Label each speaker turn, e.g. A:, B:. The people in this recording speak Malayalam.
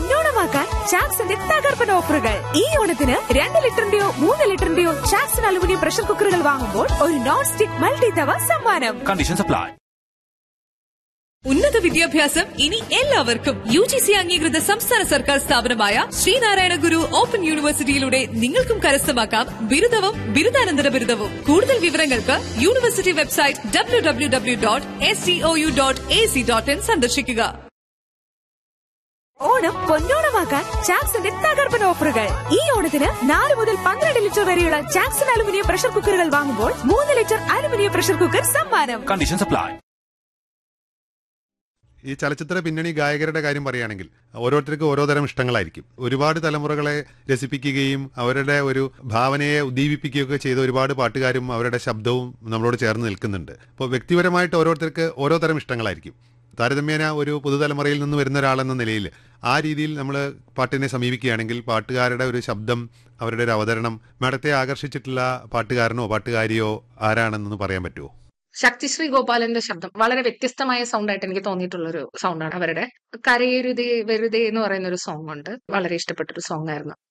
A: പൊന്നോണമാക്കാൻ ചാക്സിന്റെ തകർപ്പൻ ഓഫറുകൾ ഈ ഓണത്തിന് രണ്ട് ലിറ്ററിന്റെയോ മൂന്ന് ലിറ്ററിന്റെയോ ചാക്സൺ അലുമിനിയം പ്രഷർ കുക്കറുകൾ വാങ്ങുമ്പോൾ ഒരു നോൺ സ്റ്റിക് മൾട്ടി തവ സമ്മാനം
B: Conditions apply.
C: ഉന്നത വിദ്യാഭ്യാസം ഇനി എല്ലാവർക്കും യു ജി സി അംഗീകൃത സംസ്ഥാന സർക്കാർ സ്ഥാപനമായ ശ്രീനാരായണ ഗുരു ഓപ്പൺ യൂണിവേഴ്സിറ്റിയിലൂടെ നിങ്ങൾക്കും കരസ്ഥമാക്കാം ബിരുദവും ബിരുദാനന്തര ബിരുദവും കൂടുതൽ വിവരങ്ങൾക്ക് university website W W W dot S T O U dot A C dot in സന്ദർശിക്കുക
A: ഓണം പൊന്നോണമാക്കാൻ ചാക്സിന്റെ തകർപ്പൻ ഓഫറുകൾ ഈ ഓണത്തിന് നാല് മുതൽ പന്ത്രണ്ട് ലിറ്റർ വരെയുള്ള ചാക്സൺ അലുമിനിയം പ്രഷർ കുക്കറുകൾ വാങ്ങുമ്പോൾ മൂന്ന് ലിറ്റർ അലുമിനിയം പ്രഷർ കുക്കർ സമ്മാനം
B: Conditions apply.
D: ഈ ചലച്ചിത്ര പിന്നണി ഗായകരുടെ കാര്യം പറയുകയാണെങ്കിൽ ഓരോരുത്തർക്കും ഓരോ തരം ഇഷ്ടങ്ങളായിരിക്കും ഒരുപാട് തലമുറകളെ രസിപ്പിക്കുകയും അവരുടെ ഒരു ഭാവനയെ ഉദ്ദീപിപ്പിക്കുകയൊക്കെ ചെയ്ത ഒരുപാട് പാട്ടുകാരും അവരുടെ ശബ്ദവും നമ്മളോട് ചേർന്ന് നിൽക്കുന്നുണ്ട് അപ്പോൾ വ്യക്തിപരമായിട്ട് ഓരോരുത്തർക്ക് ഓരോ തരം ഇഷ്ടങ്ങളായിരിക്കും താരതമ്യേന ഒരു പുതുതലമുറയിൽ നിന്ന് വരുന്ന ഒരാളെന്ന നിലയിൽ ആ രീതിയിൽ നമ്മൾ പാട്ടിനെ സമീപിക്കുകയാണെങ്കിൽ പാട്ടുകാരുടെ ഒരു ശബ്ദം അവരുടെ ഒരു അവതരണം മാഡത്തെ ആകർഷിച്ചിട്ടുള്ള പാട്ടുകാരനോ പാട്ടുകാരിയോ ആരാണെന്ന് പറയാൻ പറ്റുമോ
E: ശക്തിശ്രീ ഗോപാലന്റെ ശബ്ദം വളരെ വ്യത്യസ്തമായ സൗണ്ട് ആയിട്ട് എനിക്ക് തോന്നിയിട്ടുള്ള ഒരു സൗണ്ടാണ് അവരുടെ കരയരുതേ വെറുതെ എന്ന് പറയുന്ന ഒരു സോങ് ഉണ്ട് വളരെ ഇഷ്ടപ്പെട്ട ഒരു സോങ് ആയിരുന്നു